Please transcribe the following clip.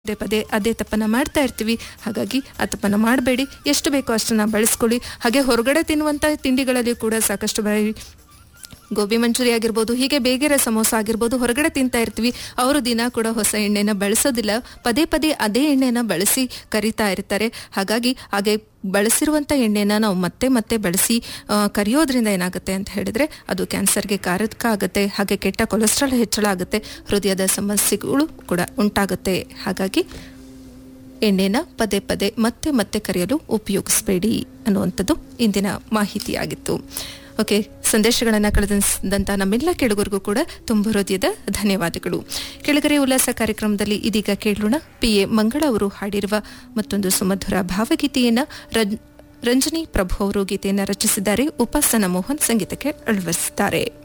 ಪದೇ ಪದೇ ಅದೇ ತಪ್ಪನ್ನ ಮಾಡ್ತಾ ಇರ್ತೀವಿ ಹಾಗಾಗಿ ಆ ತಪ್ಪನ್ನ ಮಾಡಬೇಡಿ ಎಷ್ಟು ಬೇಕೋ ಅಷ್ಟನ್ನ ಬಳಸ್ಕೊಳ್ಳಿ ಹಾಗೆ ಹೊರಗಡೆ ತಿನ್ನುವಂಥ ತಿಂಡಿಗಳಲ್ಲಿ ಕೂಡ ಸಾಕಷ್ಟು ಬಾರಿ ಗೋಬಿ ಮಂಚೂರಿ ಆಗಿರ್ಬೋದು ಹೀಗೆ ಬೇಗೆರೆ ಸಮೋಸ ಆಗಿರ್ಬೋದು ಹೊರಗಡೆ ತಿಂತಾ ಇರ್ತೀವಿ ಅವರು ದಿನ ಕೂಡ ಹೊಸ ಎಣ್ಣೆನ ಬಳಸೋದಿಲ್ಲ ಪದೇ ಪದೇ ಅದೇ ಎಣ್ಣೆನ ಬಳಸಿ ಕರಿತಾ ಇರ್ತಾರೆ ಹಾಗಾಗಿ ಹಾಗೆ ಬಳಸಿರುವಂಥ ಎಣ್ಣೆನ ನಾವು ಮತ್ತೆ ಮತ್ತೆ ಬಳಸಿ ಆ, ಕರಿಯೋದ್ರಿಂದ ಏನಾಗುತ್ತೆ ಅಂತ ಹೇಳಿದ್ರೆ ಅದು ಕ್ಯಾನ್ಸರ್ಗೆ ಕಾರಕ ಆಗುತ್ತೆ ಹಾಗೆ ಕೆಟ್ಟ ಕೊಲೆಸ್ಟ್ರಾಲ್ ಹೆಚ್ಚಳ ಆಗುತ್ತೆ ಹೃದಯದ ಸಮಸ್ಯೆಗಳು ಕೂಡ ಉಂಟಾಗುತ್ತೆ ಹಾಗಾಗಿ ಎಣ್ಣೆನ ಪದೇ ಪದೇ ಮತ್ತೆ ಮತ್ತೆ ಕರೆಯಲು ಉಪಯೋಗಿಸಬೇಡಿ ಅನ್ನುವಂಥದ್ದು ಇಂದಿನ ಮಾಹಿತಿಯಾಗಿತ್ತು ಓಕೆ ಸಂದೇಶಗಳನ್ನು ಕಳೆದಂತ ನಮ್ಮೆಲ್ಲ ಕೆಳಗರಿಗೂ ಕೂಡ ತುಂಬ ಹೃದಯದ ಧನ್ಯವಾದಗಳು ಕೆಳಗರೆ ಉಲ್ಲಾಸ ಕಾರ್ಯಕ್ರಮದಲ್ಲಿ ಇದೀಗ ಕೇಳೋಣ ಪಿ ಎ ಮಂಗಳ ಅವರು ಹಾಡಿರುವ ಮತ್ತೊಂದು ಸುಮಧುರ ಭಾವಗೀತೆಯನ್ನ ರಂ- ರಂಜನಿ ಪ್ರಭು ಅವರು ಗೀತೆಯನ್ನು ರಚಿಸಿದ್ದಾರೆ ಉಪಾಸನ ಮೋಹನ್ ಸಂಗೀತಕ್ಕೆ ಅಳವಡಿಸಿದ್ದಾರೆ